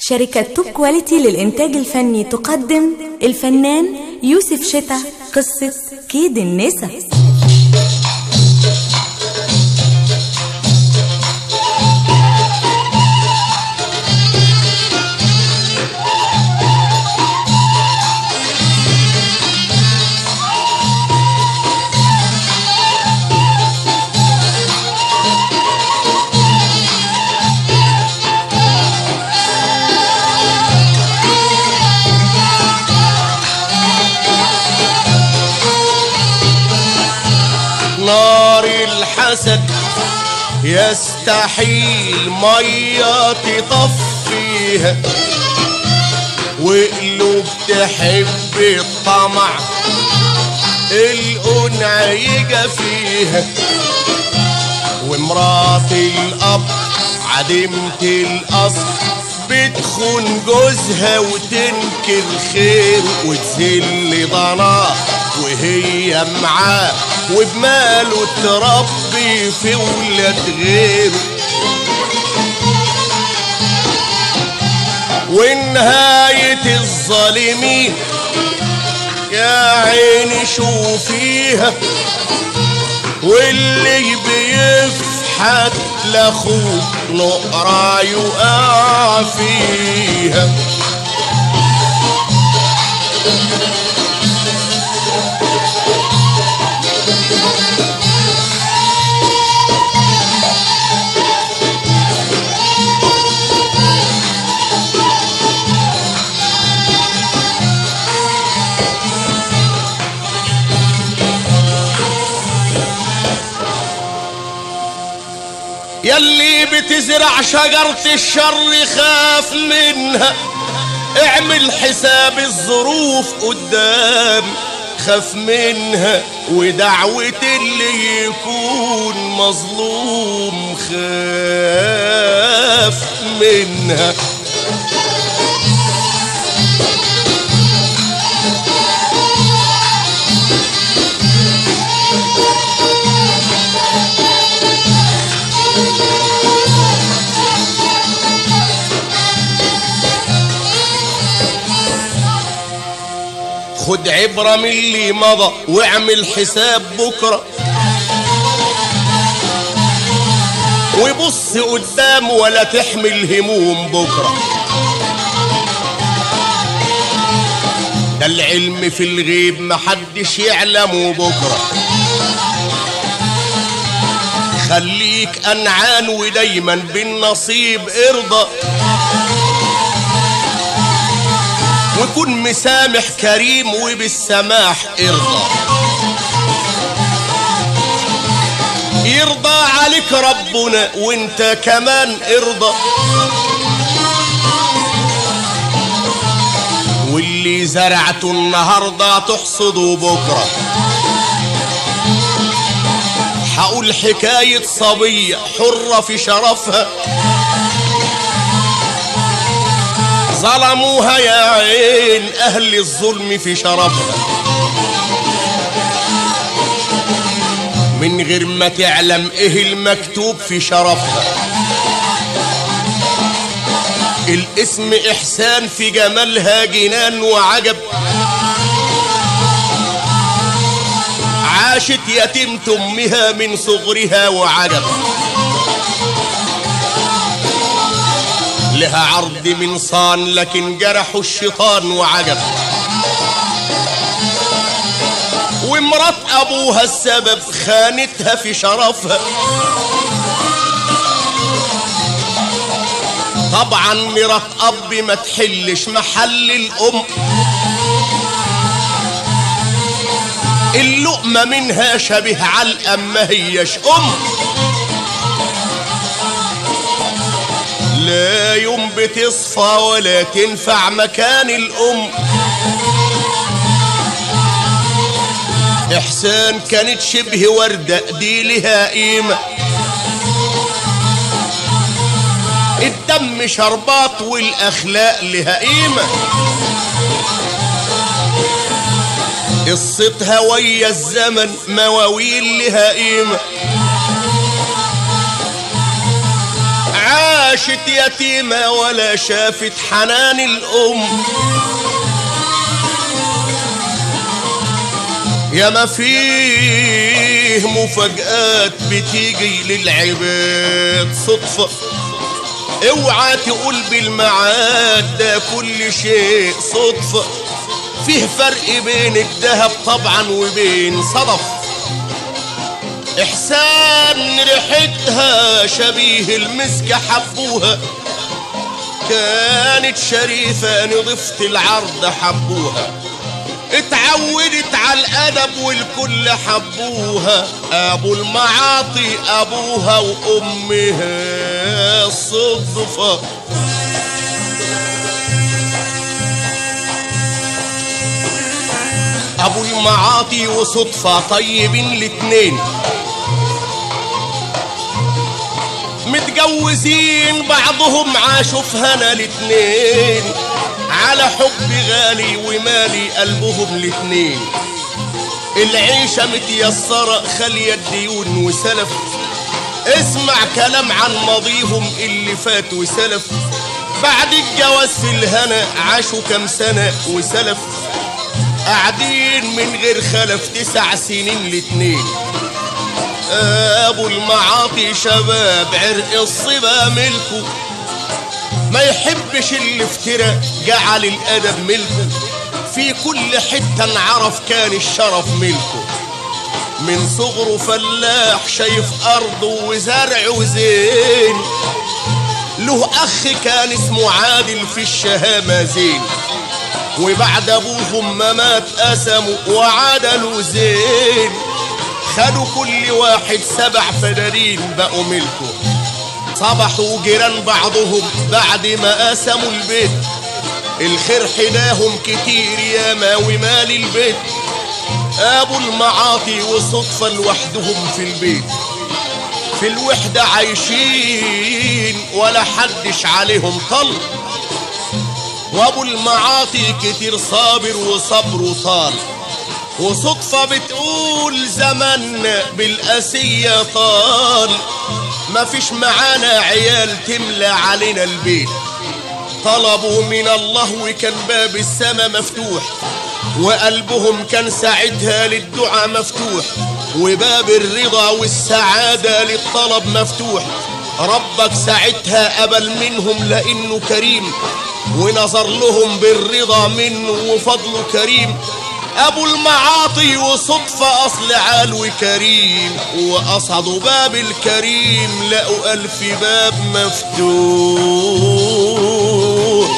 شركة توب كواليتي للإنتاج الفني تقدم الفنان يوسف شتا قصة كيد النسا نار الحسد يستحيل مية تطفيها وقلوب تحب الطمع القنعيجة فيها ومرات الأب عديمة الأصل بتخون جوزها وتنكر خير وتذل ضناه وهي معاه وبماله تربي في ولاد غيره ونهاية الظالمين يا عيني شوفيها واللي بيفحت لاخوه نقرا يقع فيها يلي بتزرع شجرة الشر خاف منها اعمل حساب الظروف قدام خاف منها ودعوة اللي يكون مظلوم خاف منها خد عبرة من اللي مضى واعمل حساب بكرة وبص قدام ولا تحمل هموم بكرة ده العلم في الغيب محدش يعلمه بكرة خليك أنعان ودايما بالنصيب ارضى وكن مسامح كريم وبالسماح ارضى يرضى عليك ربنا وانت كمان ارضى واللي زرعته النهارده تحصده بكره هقول حكايه صبيه حره في شرفها ظلموها يا عين اهل الظلم في شرفها من غير ما تعلم ايه المكتوب في شرفها الاسم احسان في جمالها جنان وعجب عاشت يتيمة امها من صغرها وعجب لها عرض من صان لكن جرحوا الشيطان وعجب ومرات ابوها السبب خانتها في شرفها طبعا مرات اب ما تحلش محل الام اللقمة منها شبه علقة ما هيش ام لا يوم بتصفى ولا تنفع مكان الأم إحسان كانت شبه وردة دي لها قيمة الدم شربات والأخلاق لها قيمة قصتها ويا الزمن مواويل لها قيمة عاشت يتيمة ولا شافت حنان الأم يا ما فيه مفاجآت بتيجي للعباد صدفة اوعى تقول بالمعاد ده كل شيء صدفة فيه فرق بين الذهب طبعا وبين صدف احسان ريحتها شبيه المسك حبوها كانت شريفة نضفت العرض حبوها اتعودت على الادب والكل حبوها ابو المعاطي ابوها وامها الصدفه ابو المعاطي وصدفه طيبين الاتنين متجوزين بعضهم عاشوا في هنا الاتنين على حب غالي ومالي قلبهم الاتنين العيشة متيسرة خالية الديون وسلف اسمع كلام عن ماضيهم اللي فات وسلف بعد الجواز في الهنا عاشوا كام سنة وسلف قاعدين من غير خلف تسع سنين الاتنين ابو المعاطي شباب عرق الصبا ملكه ما يحبش الافتراء جعل الادب ملكه في كل حته انعرف كان الشرف ملكه من صغره فلاح شايف ارضه وزرع وزين له اخ كان اسمه عادل في الشهامه زين وبعد ابوهم ما مات قسموا وعدلوا زين خدوا كل واحد سبع فدارين بقوا ملكه صبحوا جيران بعضهم بعد ما قسموا البيت الخير حداهم كتير ياما ومال البيت ابو المعاطي وصدفة لوحدهم في البيت في الوحدة عايشين ولا حدش عليهم طل وابو المعاطي كتير صابر وصبره طال وصدفة بتقول زمن بالقاسية طال ما فيش معانا عيال تملى علينا البيت طلبوا من الله وكان باب السما مفتوح وقلبهم كان ساعتها للدعاء مفتوح وباب الرضا والسعادة للطلب مفتوح ربك ساعتها قبل منهم لأنه كريم ونظر لهم بالرضا منه وفضله كريم ابو المعاطي وصدفة اصل علو كريم وقصدوا باب الكريم لقوا الف باب مفتوح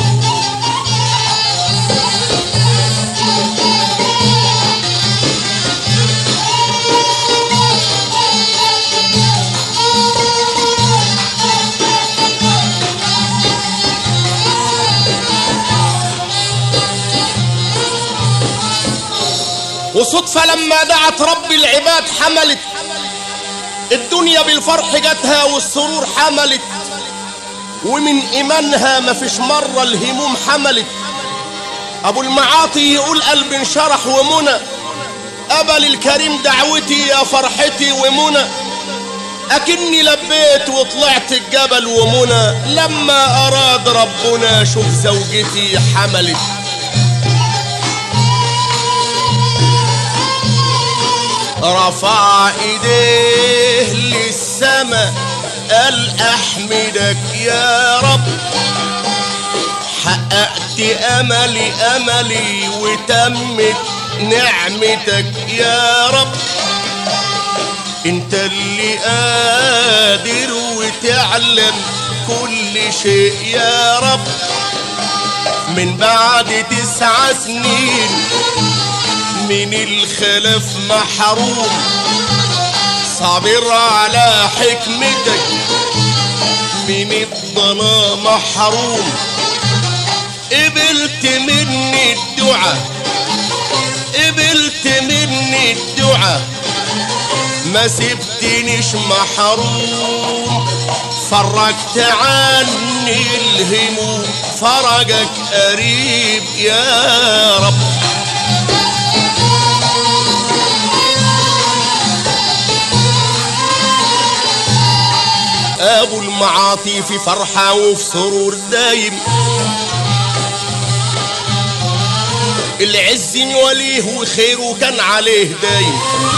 وصدفة لما دعت رب العباد حملت الدنيا بالفرح جاتها والسرور حملت ومن إيمانها مفيش مرة الهموم حملت أبو المعاطي يقول قلب انشرح ومنى قبل الكريم دعوتي يا فرحتي ومنى أكني لبيت وطلعت الجبل ومنى لما أراد ربنا شوف زوجتي حملت رفع ايديه للسما قال احمدك يا رب حققت املي املي وتمت نعمتك يا رب انت اللي قادر وتعلم كل شيء يا رب من بعد تسع سنين من الخلف محروم صابر على حكمتك من الضنا محروم قبلت مني الدعاء قبلت مني الدعاء ما سبتنيش محروم فرجت عني الهموم فرجك قريب يا رب ابو المعاطي في فرحة وفي سرور دايم العز وليه وخيره كان عليه دايم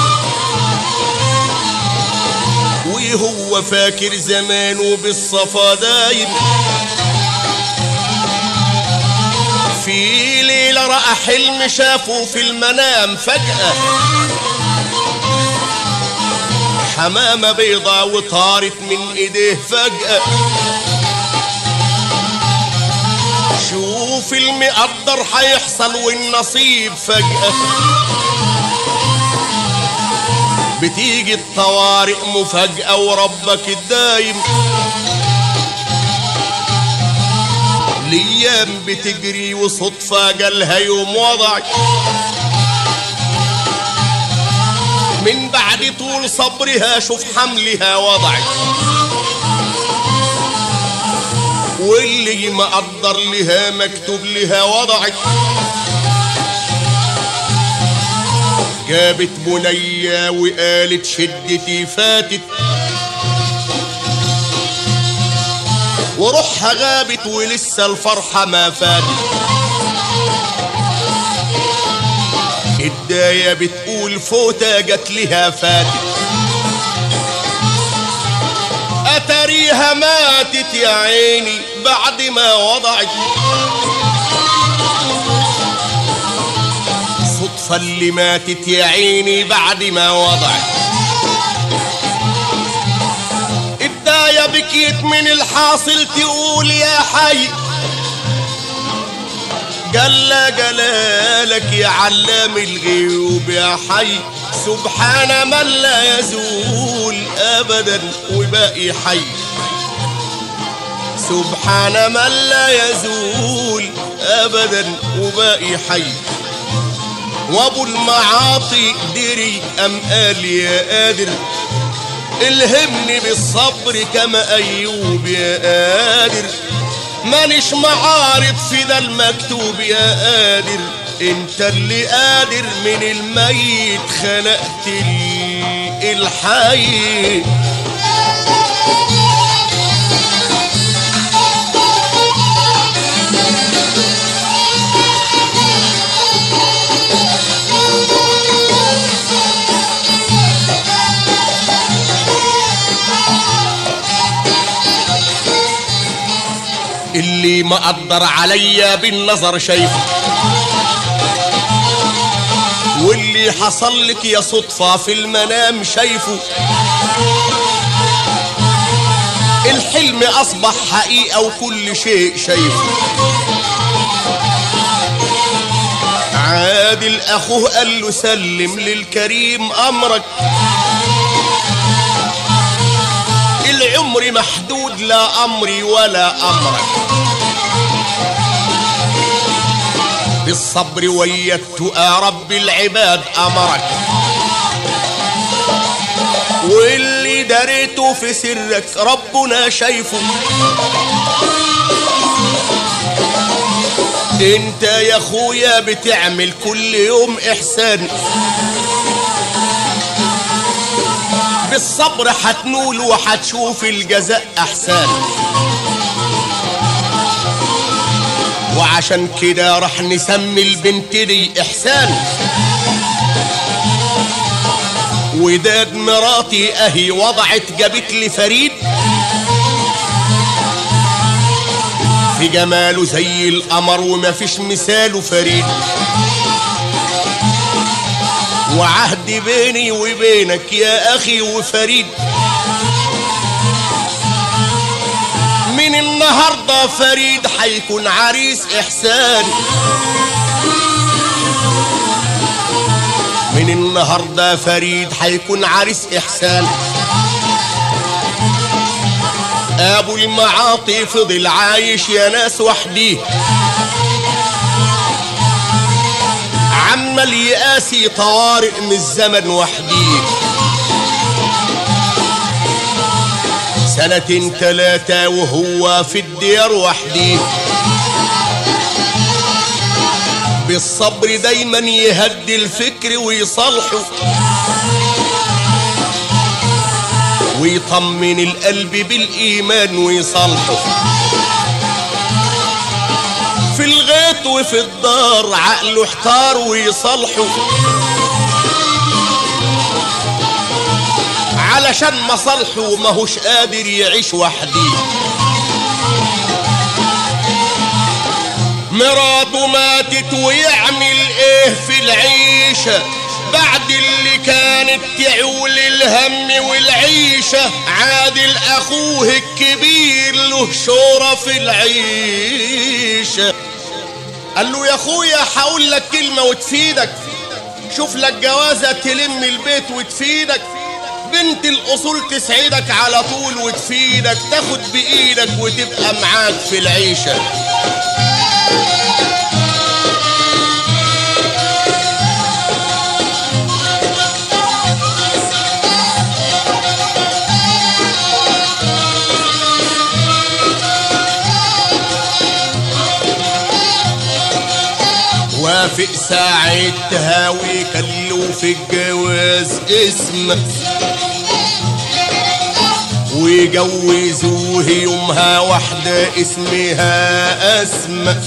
وهو فاكر زمانه بالصفا دايم في ليلة رأى حلم شافه في المنام فجأة حمامة بيضة وطارت من ايديه فجأة شوف المقدر هيحصل والنصيب فجأة بتيجي الطوارئ مفاجأة وربك الدايم الايام بتجري وصدفة جالها يوم وضعك من بعد طول صبرها شوف حملها وضعك واللي ما قدر لها مكتوب لها وضعك جابت بنية وقالت شدتي فاتت وروحها غابت ولسه الفرحة ما فاتت الداية بتقول فوتة جت لها فاتت أتريها ماتت يا عيني بعد ما وضعت صدفة اللي ماتت يا عيني بعد ما وضعت الداية بكيت من الحاصل تقول يا حي جل جلالك يا علام الغيوب يا حي سبحان من لا يزول ابدا وباقي حي سبحان من لا يزول ابدا وباقي حي وابو المعاطي دري ام قال يا قادر الهمني بالصبر كما ايوب يا قادر مانيش معارض في ده المكتوب يا قادر انت اللي قادر من الميت خلقت لي الحي اللي ما قدر عليا بالنظر شايفه واللي حصل لك يا صدفة في المنام شايفه الحلم أصبح حقيقة وكل شيء شايفه عادل أخوه قال له سلم للكريم أمرك العمر محدود لا أمري ولا أمرك بالصبر ويدت رب العباد أمرك واللي دريته في سرك ربنا شايفه انت يا اخويا بتعمل كل يوم احسان بالصبر هتنول وهتشوف الجزاء احسان وعشان كده راح نسمي البنت دي احسان وداد مراتي اهي وضعت جابت لي فريد في جماله زي القمر ومفيش مثاله فريد وعهد بيني وبينك يا اخي وفريد من النهارده فريد حيكون عريس احسان من النهارده فريد حيكون عريس احسان ابو المعاطي فضل عايش يا ناس وحديه عمال يقاسي طوارئ من الزمن وحديه سنة تلاتة وهو في الديار وحديه بالصبر دايما يهدي الفكر ويصالحه ويطمن القلب بالإيمان ويصالحه في الغيط وفي الدار عقله احتار ويصالحه علشان مصالحه ماهوش قادر يعيش وحديه مراته ماتت ويعمل ايه في العيشة بعد اللي كانت تعول الهم والعيشة عادل اخوه الكبير له شورة في العيشة قال له يا اخويا هقول لك كلمة وتفيدك شوف لك جوازة تلم البيت وتفيدك بنت الاصول تسعدك على طول وتفيدك تاخد بايدك وتبقى معاك في العيشه وافق ساعتها وكلوا في الجواز اسمه وجوزوه يومها واحدة اسمها أسماء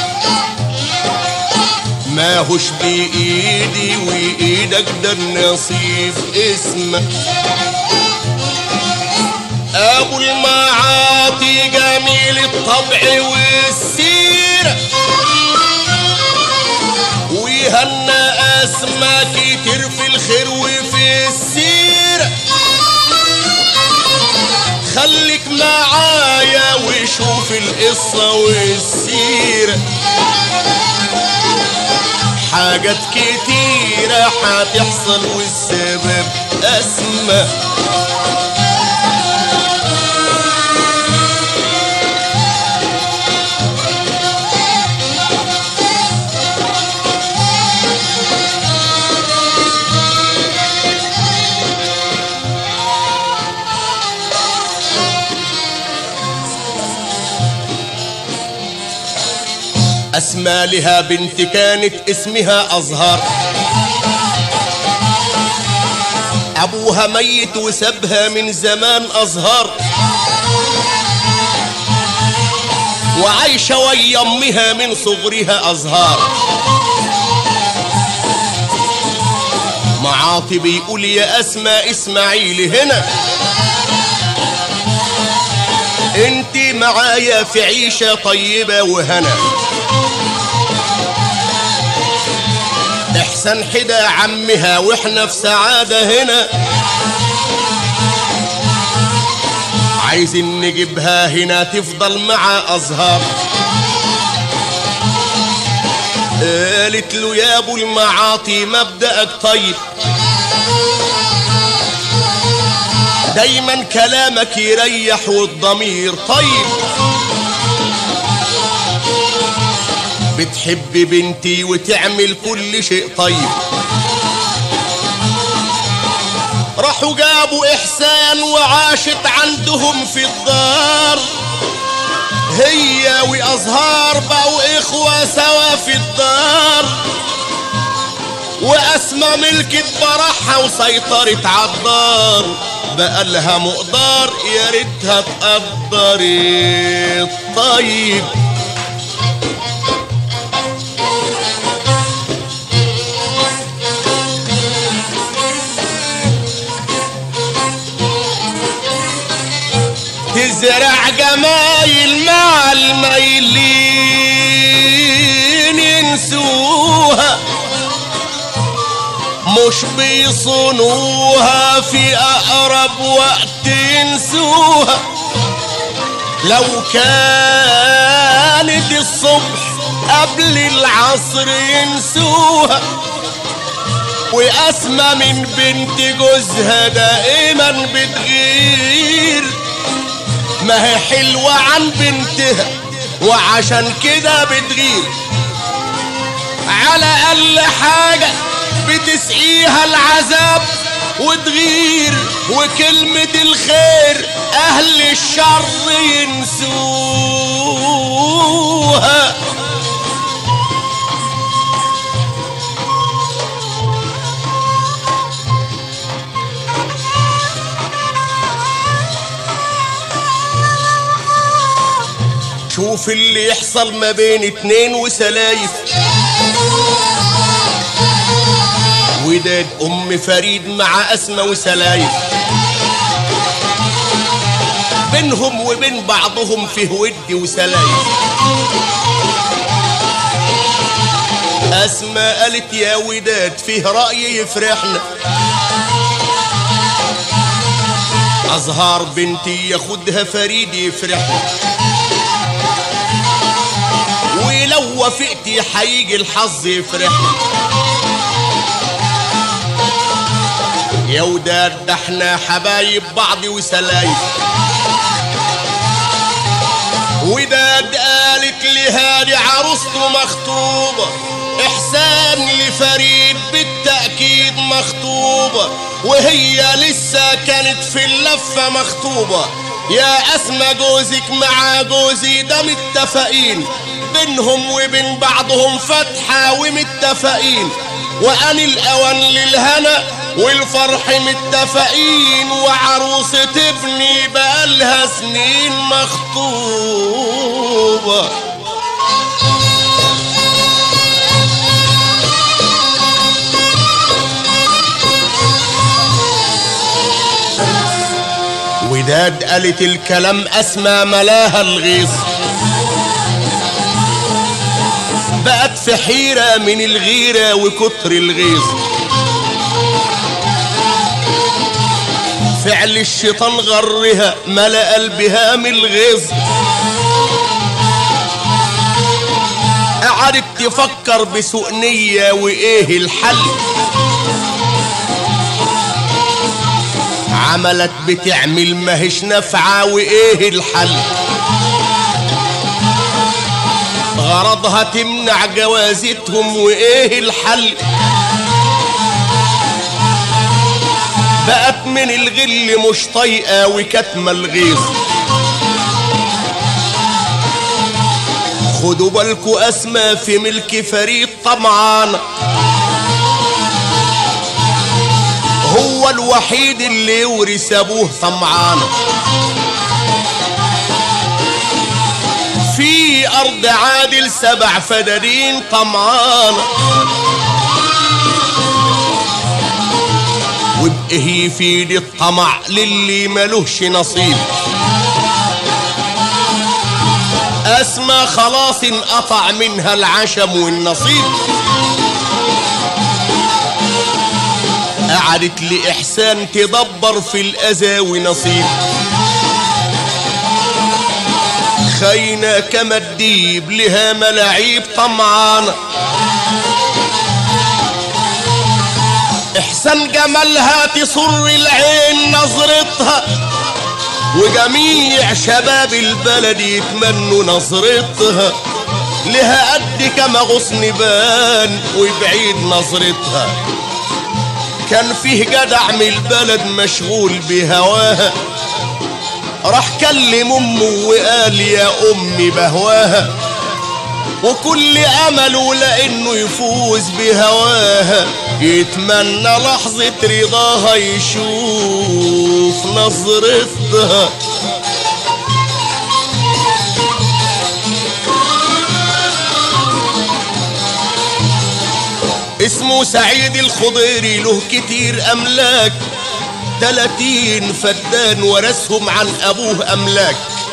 ماهوش بإيدي وإيدك ده النصيب اسمه أبو المعاطي جميل الطبع والسيرة ويهنى أسماء كتير في الخير وفي السيرة خليك معايا وشوف القصة والسيرة حاجات كتيرة هتحصل والسبب أسمى أسمى لها بنت كانت اسمها أزهار أبوها ميت وسابها من زمان أزهار وعايشة ويا أمها من صغرها أزهار معاطي بيقول يا أسمى اسمعيلي هنا انت معايا في عيشة طيبة وهنا احسن حدا عمها واحنا في سعادة هنا عايزين نجيبها هنا تفضل مع أزهار قالت له يا ابو المعاطي مبدأك طيب دايما كلامك يريح والضمير طيب بتحب بنتي وتعمل كل شيء طيب راحوا جابوا إحسان وعاشت عندهم في الدار هي وأزهار بقوا إخوة سوا في الدار وأسمى ملكت براحها وسيطرت عالدار بقى لها مقدار يا ريتها تقدر الطيب تزرع جمايل مع المايلين ينسوها مش بيصونوها في أقرب وقت ينسوها لو كانت الصبح قبل العصر ينسوها وأسمى من بنت جوزها دائما بتغير ما هي حلوة عن بنتها وعشان كده بتغير على أقل حاجة بتسقيها العذاب وتغير وكلمة الخير أهل الشر ينسوها شوف اللي يحصل ما بين اتنين وسلايف وداد ام فريد مع اسمى وسلايف بينهم وبين بعضهم فيه ود وسلايف اسمى قالت يا وداد فيه رأي يفرحنا أزهار بنتي ياخدها فريد يفرحنا ولو وافقتي حيجي الحظ يفرحنا يا وداد ده احنا حبايب بعض وسلايف وداد قالت لي هادي عروسته مخطوبة إحسان لفريد بالتأكيد مخطوبة وهي لسه كانت في اللفة مخطوبة يا أسمى جوزك مع جوزي ده متفقين بينهم وبين بعضهم فتحة ومتفقين وأن الأوان للهنا والفرح متفقين وعروسة ابني بقالها سنين مخطوبة وداد قالت الكلام أسمى ملاها الغيظ بقت في حيرة من الغيرة وكتر الغيظ فعل الشيطان غرها ملأ قلبها من الغيظ قعدت تفكر بسوء نية وإيه الحل عملت بتعمل ماهيش نافعة وإيه الحل غرضها تمنع جوازتهم وإيه الحل بقت من الغل مش طايقة وكتمة الغيظ خدوا بالكوا أسمى في ملك فريد طمعان هو الوحيد اللي ورث ابوه طمعان في ارض عادل سبع فدادين طمعان وبقه يفيد الطمع للي ملوش نصيب اسمى خلاص انقطع منها العشم والنصيب قعدت لإحسان تدبر في الأذى ونصيب خاينة كما الديب لها ملاعيب طمعانة إحسان جمالها تسر العين نظرتها وجميع شباب البلد يتمنوا نظرتها لها قد كما غصن بان وبعيد نظرتها كان فيه جدع من البلد مشغول بهواها راح كلم امه وقال يا امي بهواها وكل امله لانه يفوز بهواها يتمنى لحظة رضاها يشوف نظرتها اسمه سعيد الخضيري له كتير املاك تلاتين فدان ورثهم عن ابوه املاك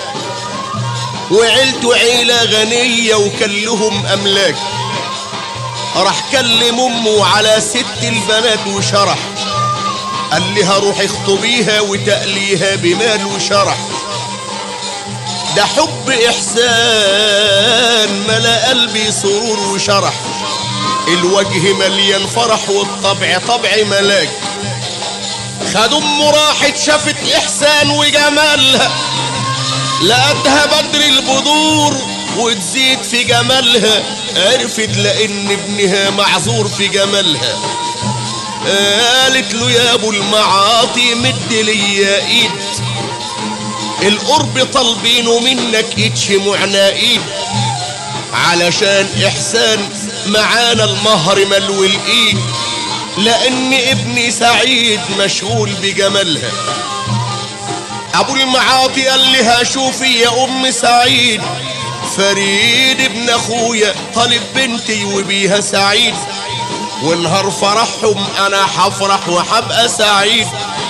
وعيلته عيلة غنية وكان لهم املاك راح كلم امه على ست البنات وشرح قال لها روحي اخطبيها وتقليها بمال وشرح ده حب احسان ملا قلبي سرور وشرح الوجه مليان فرح والطبع طبع ملاك خد امه راحت شافت احسان وجمالها لقتها بدر البدور وتزيد في جمالها عرفت لان ابنها معذور في جمالها قالت له يا ابو المعاطي مد ليا ايد القرب طالبينه منك ايد شمعنا ايد علشان احسان معانا المهر ملو الايد لان ابني سعيد مشغول بجمالها ابو المعاطي قال لها شوفي يا ام سعيد فريد ابن اخويا طالب بنتي وبيها سعيد ونهار فرحهم انا حفرح وحبقى سعيد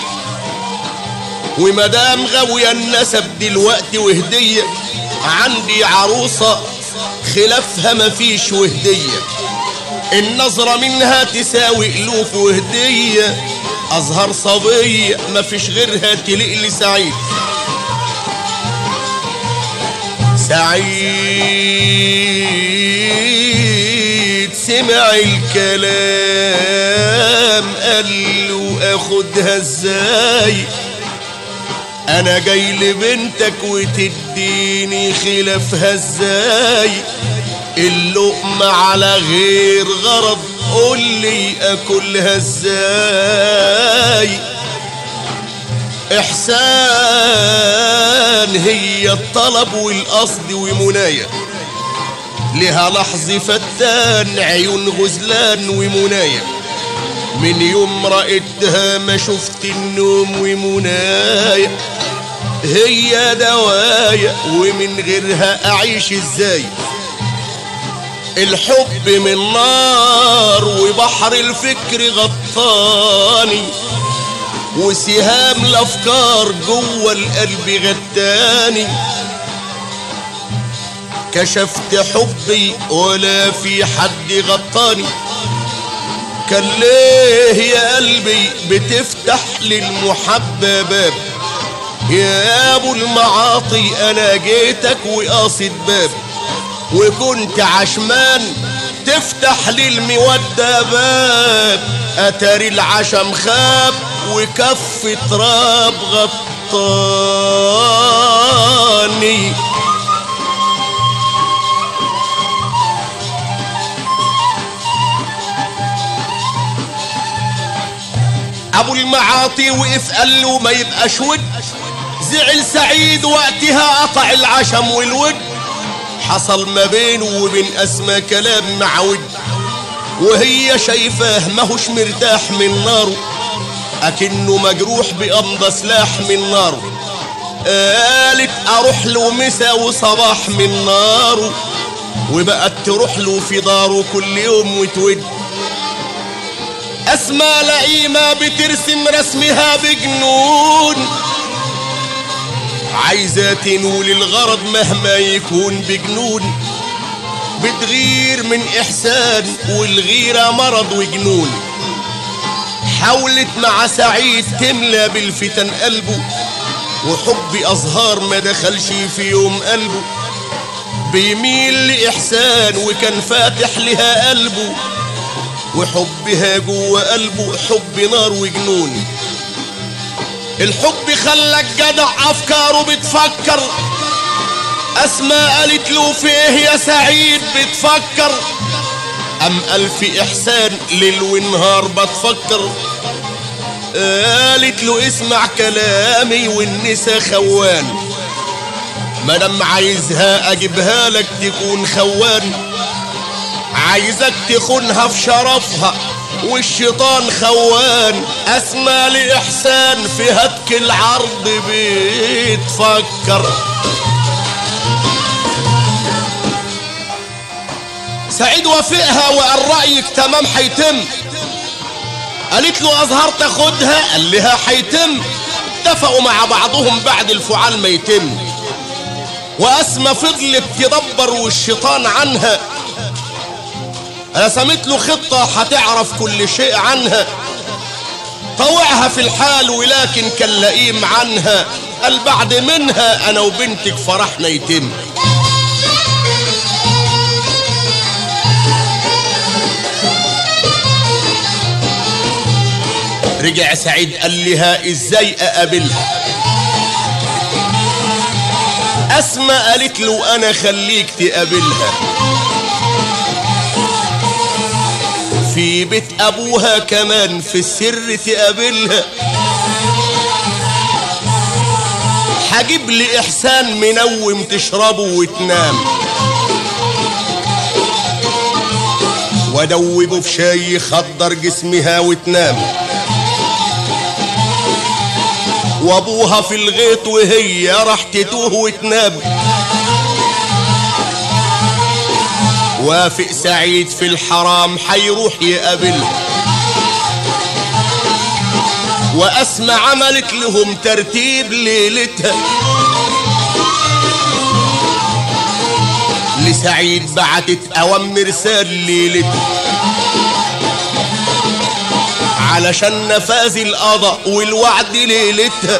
ومدام غاوية النسب دلوقتي وهدية عندي عروسة خلافها مفيش وهدية النظرة منها تساوي ألوف وهدية أزهر صبية مفيش غيرها تليق لي سعيد سعيد سمع الكلام قال له اخدها ازاي انا جاي لبنتك وتديني خلافها ازاي اللقمة على غير غرض قول لي اكلها ازاي احسان هي الطلب والقصد ومنايا لها لحظ فتان عيون غزلان ومنايا من يوم رأيتها ما شفت النوم ومنايا هي دوايا ومن غيرها أعيش ازاي الحب من نار وبحر الفكر غطاني وسهام الافكار جوه القلب غداني كشفت حبي ولا في حد غطاني كان ليه يا قلبي بتفتح للمحبة باب يا ابو المعاطي انا جيتك وقاصد باب وكنت عشمان تفتح للمودة باب اتاري العشم خاب وكف تراب غطاني ابو المعاطي وقف قال له ما يبقاش ود زعل سعيد وقتها قطع العشم والود حصل ما بينه وبين اسمى كلام مع ود وهي شايفاه ماهوش مرتاح من ناره اكنه مجروح بأمضى سلاح من ناره قالت اروح له مسا وصباح من ناره وبقت تروح له في داره كل يوم وتود اسمى لئيمة بترسم رسمها بجنون عايزة تنول الغرض مهما يكون بجنون بتغير من احسان والغيرة مرض وجنون حاولت مع سعيد تملى بالفتن قلبه وحب أزهار ما دخلش في يوم قلبه بيميل لإحسان وكان فاتح لها قلبه وحبها جوه قلبه حب نار وجنون الحب خلى الجدع أفكاره بتفكر أسماء قالت له في إيه يا سعيد بتفكر أم ألف إحسان ليل ونهار بتفكر قالت له اسمع كلامي والنسا خوان مادام عايزها اجيبها لك تكون خوان عايزك تخونها في شرفها والشيطان خوان اسمى لاحسان في هتك العرض بيتفكر سعيد وافقها وقال رايك تمام هيتم قالت له أزهر تاخدها قال لها حيتم اتفقوا مع بعضهم بعد الفعال ما يتم وأسمى فضلت تدبر والشيطان عنها رسمت له خطة هتعرف كل شيء عنها طوعها في الحال ولكن كان لئيم عنها قال بعد منها أنا وبنتك فرحنا يتم رجع سعيد قال لها ازاي اقابلها اسمى قالت له انا خليك تقابلها في بيت ابوها كمان في السر تقابلها هجيب لي احسان منوم تشربه وتنام وادوبه في شاي يخدر جسمها وتنام وابوها في الغيط وهي راح تتوه وتنام وافق سعيد في الحرام حيروح يقابلها واسمع عملت لهم ترتيب ليلتها لسعيد بعتت اوامر رسال ليلتها علشان نفاذ القضاء والوعد ليلتها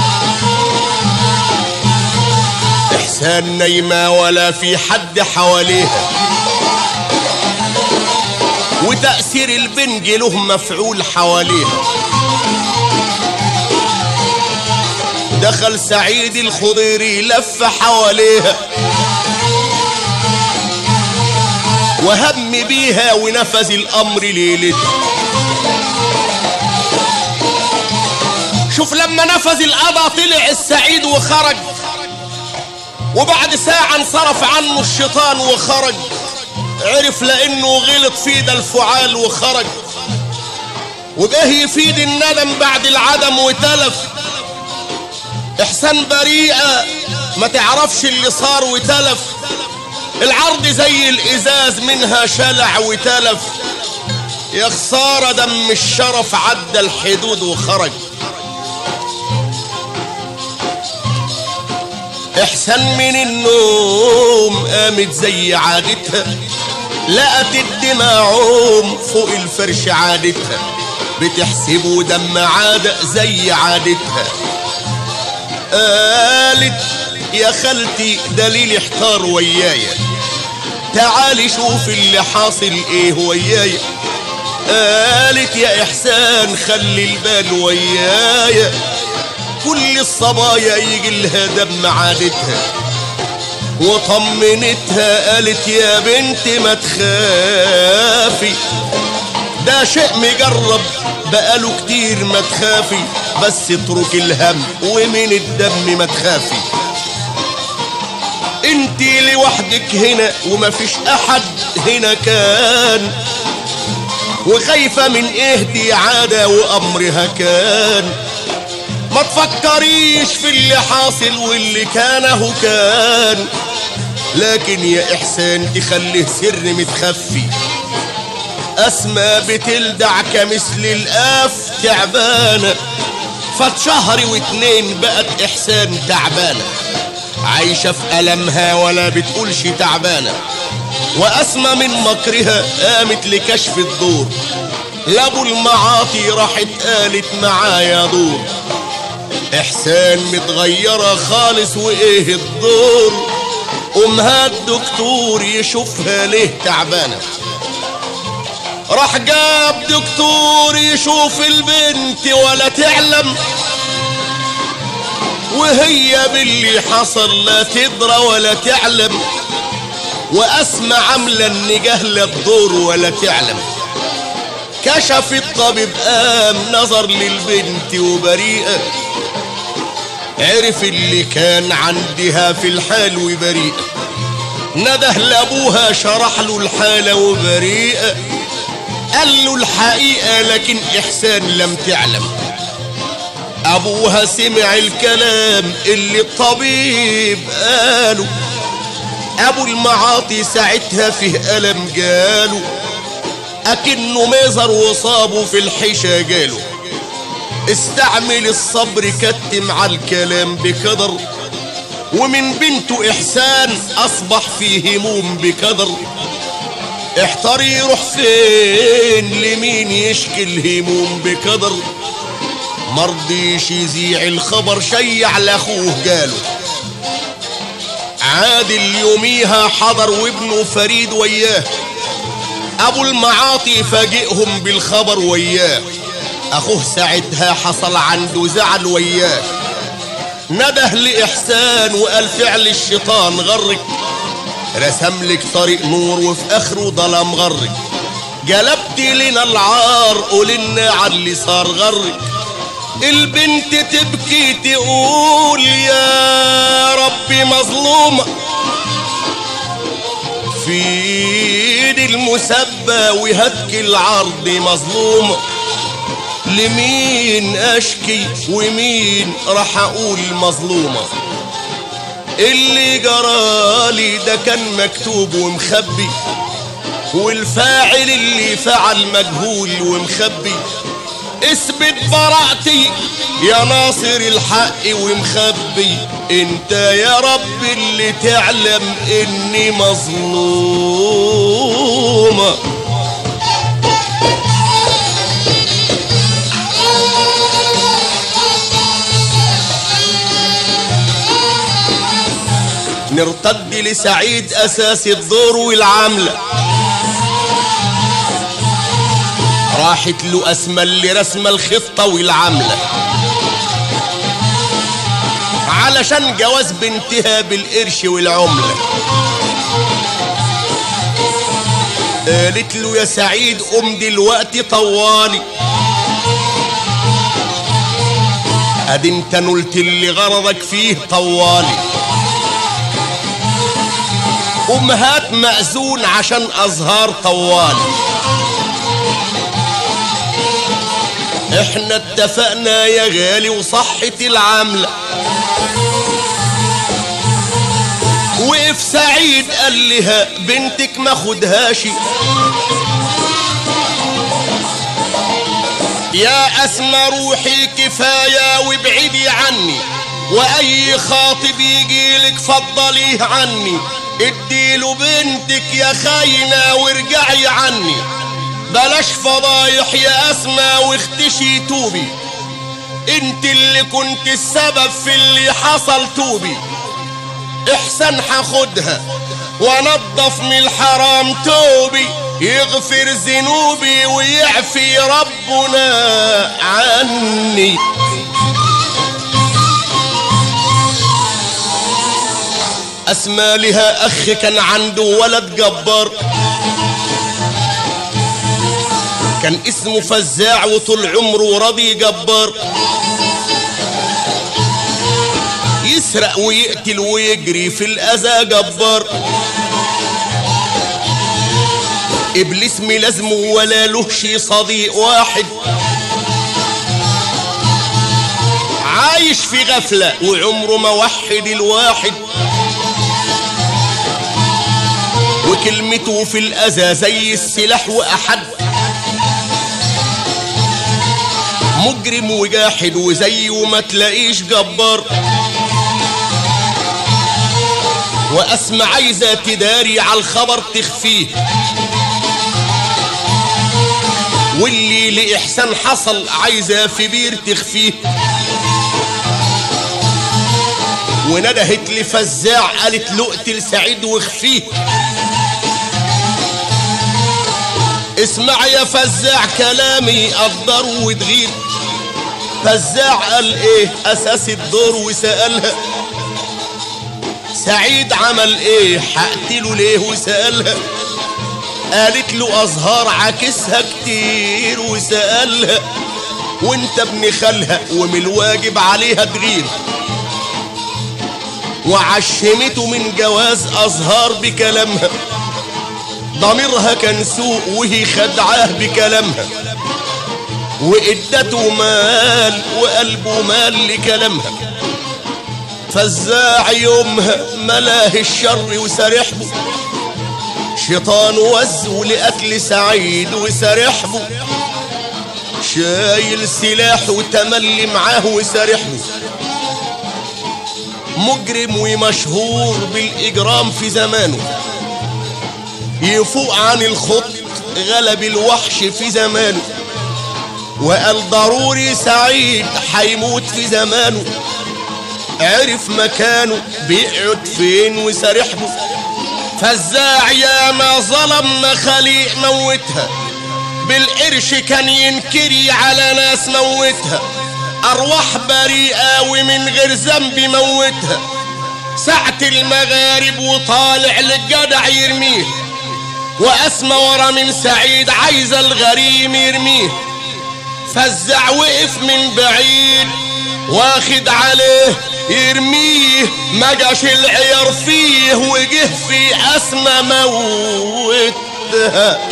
احسان نايمه ولا في حد حواليها وتأثير البنج له مفعول حواليها دخل سعيد الخضيري لف حواليها وهم بيها ونفذ الأمر ليلتها شوف لما نفذ القضا طلع السعيد وخرج وبعد ساعة انصرف عنه الشيطان وخرج عرف لانه غلط في ده الفعال وخرج وجاه يفيد الندم بعد العدم وتلف احسان بريئة ما تعرفش اللي صار وتلف العرض زي الازاز منها شلع وتلف يا خسارة دم الشرف عدى الحدود وخرج احسن من النوم قامت زي عادتها لقت الدماعوم فوق الفرش عادتها بتحسبه دم عادة زي عادتها قالت يا خالتي دليل احتار ويايا تعالي شوف اللي حاصل ايه ويايا قالت يا احسان خلي البال ويايا كل الصبايا يجي لها دم عادتها وطمنتها قالت يا بنت ما تخافي ده شيء مجرب بقاله كتير ما تخافي بس اترك الهم ومن الدم ما تخافي انت لوحدك هنا ومفيش احد هنا كان وخايفة من ايه دي عادة وامرها كان ما تفكريش في اللي حاصل واللي كان هو كان لكن يا احسان تخليه سر متخفي اسمى بتلدع كمثل الاف تعبانه فات شهر واتنين بقت احسان تعبانه عايشه في المها ولا بتقولش تعبانه واسمى من مكرها قامت لكشف الدور لابو المعاطي راحت قالت معايا دور احسان متغيره خالص وايه الدور امها الدكتور يشوفها ليه تعبانه راح جاب دكتور يشوف البنت ولا تعلم وهي باللي حصل لا تدرى ولا تعلم واسمع عامله ان جهله الدور ولا تعلم كشف الطبيب قام نظر للبنت وبريئه عرف اللي كان عندها في الحال وبريئة نده لابوها شرح له الحالة وبريئة قال له الحقيقة لكن إحسان لم تعلم أبوها سمع الكلام اللي الطبيب قاله أبو المعاطي ساعتها فيه ألم جاله أكنه ميزر وصابه في الحشا جاله استعمل الصبر كتم على الكلام بقدر ومن بنته إحسان أصبح في هموم بقدر احتار يروح فين لمين يشكي الهموم بقدر مرضيش يذيع الخبر شيع لاخوه قاله عادل يوميها حضر وابنه فريد وياه ابو المعاطي فاجئهم بالخبر وياه اخوه ساعتها حصل عنده زعل وياه نده لإحسان وقال فعل الشيطان غرك رسم لك طريق نور وفي اخره ظلام غرك جلبت لنا العار قولنا على اللي صار غرك البنت تبكي تقول يا ربي مظلومة في ايد المسبة وهك العرض مظلومة لمين اشكي ومين راح اقول مظلومة اللي جرالي ده كان مكتوب ومخبي والفاعل اللي فعل مجهول ومخبي اثبت براءتي يا ناصر الحق ومخبي انت يا رب اللي تعلم اني مظلومه نرتد لسعيد اساس الدور والعمله راحت له اسمى اللي رسم الخطه والعمله علشان جواز بنتها بالقرش والعمله قالت له يا سعيد قوم دلوقتي طوالي ادي انت نلت اللي غرضك فيه طوالي امهات مأذون عشان ازهار طوالي احنا اتفقنا يا غالي وصحة العملة وقف سعيد قال لها بنتك ما خدهاش يا اسمى روحي كفاية وابعدي عني واي خاطب يجيلك فضليه عني اديله بنتك يا خاينة وارجعي عني بلاش فضايح يا اسمى واختشي توبي انت اللي كنت السبب في اللي حصل توبي احسن هاخدها وانضف من الحرام توبي يغفر ذنوبي ويعفي ربنا عني اسمى لها اخ كان عنده ولد جبار كان اسمه فزاع وطول عمره راضي جبار يسرق ويقتل ويجري في الاذى جبار ابليس ملازمه ولا لهش صديق واحد عايش في غفله وعمره ما وحد الواحد وكلمته في الأذى زي السلاح وأحد مجرم وجاحد وزيه ما تلاقيش جبار وأسمع عايزة تداري على الخبر تخفيه واللي لإحسان حصل عايزة في بير تخفيه وندهت لفزاع قالت له اقتل سعيد واخفيه اسمع يا فزاع كلامي قدر وتغير فزاع قال ايه اساس الدور وسألها سعيد عمل ايه هقتله ليه وسألها قالت له ازهار عاكسها كتير وسألها وانت ابن خالها ومن الواجب عليها تغير وعشمته من جواز ازهار بكلامها ضميرها كان سوء وهي خدعاه بكلامها وادته مال وقلبه مال لكلامها فزاع يومها ملاه الشر وسرحبه شيطان وزه لقتل سعيد وسرحبه شايل سلاح وتملي معاه وسرحبه مجرم ومشهور بالإجرام في زمانه يفوق عن الخط غلب الوحش في زمانه وقال ضروري سعيد حيموت في زمانه عرف مكانه بيقعد فين وسرحبه فزاع يا ما ظلم مخاليق موتها بالقرش كان ينكري على ناس موتها أرواح بريئة ومن غير ذنب موتها ساعة المغارب وطالع للجدع يرميه وأسمى ورا من سعيد عايزة الغريم يرميه فزع وقف من بعيد واخد عليه يرميه ما جاش العيار فيه وجه في أسمى موتها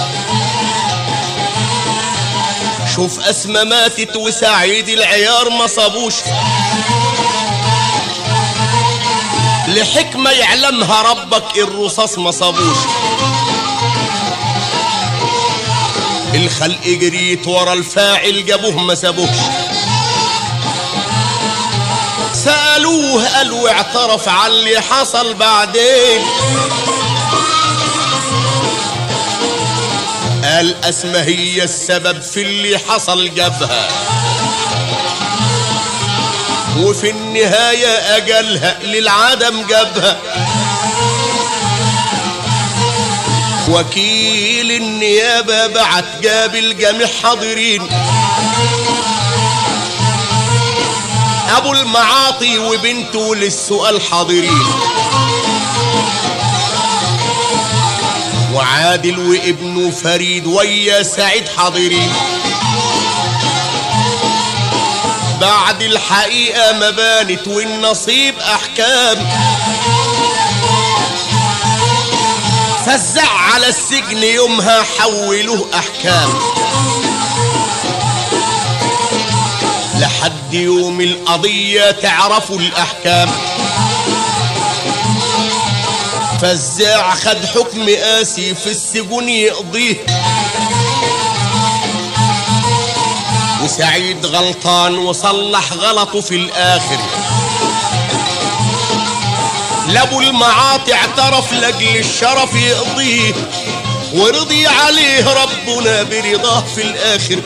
شوف أسمى ماتت وسعيد العيار ما صابوش لحكمة يعلمها ربك الرصاص ما صابوش الخلق جريت ورا الفاعل جابوه ما سابوهش سألوه قال واعترف على اللي حصل بعدين قال أسمى هي السبب في اللي حصل جابها وفي النهاية أجلها للعدم جابها وكيل النيابة بعت جاب الجميع حاضرين أبو المعاطي وبنته للسؤال حاضرين وعادل وابنه فريد ويا سعيد حاضرين بعد الحقيقة ما بانت والنصيب أحكام فزع على السجن يومها حولوه أحكام لحد يوم القضية تعرفوا الأحكام فزاع خد حكم قاسي في السجن يقضيه وسعيد غلطان وصلح غلطه في الآخر لابو المعاطي اعترف لاجل الشرف يقضيه ورضي عليه ربنا برضاه في الآخر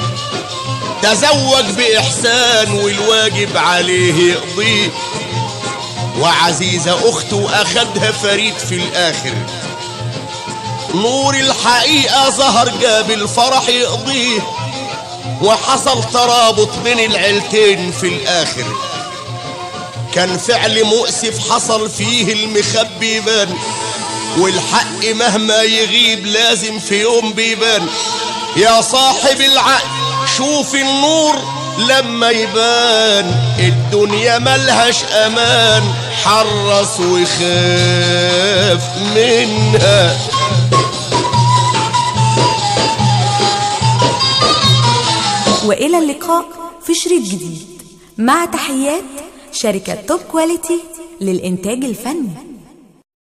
تزوج بإحسان والواجب عليه يقضيه وعزيزة أخته أخدها فريد في الآخر نور الحقيقة ظهر جاب الفرح يقضيه وحصل ترابط بين العيلتين في الآخر كان فعل مؤسف حصل فيه المخبي يبان والحق مهما يغيب لازم في يوم بيبان يا صاحب العقل شوف النور لما يبان الدنيا ملهاش امان حرص وخاف منها وإلى اللقاء في شريط جديد مع تحيات شركة توب كواليتي للإنتاج الفني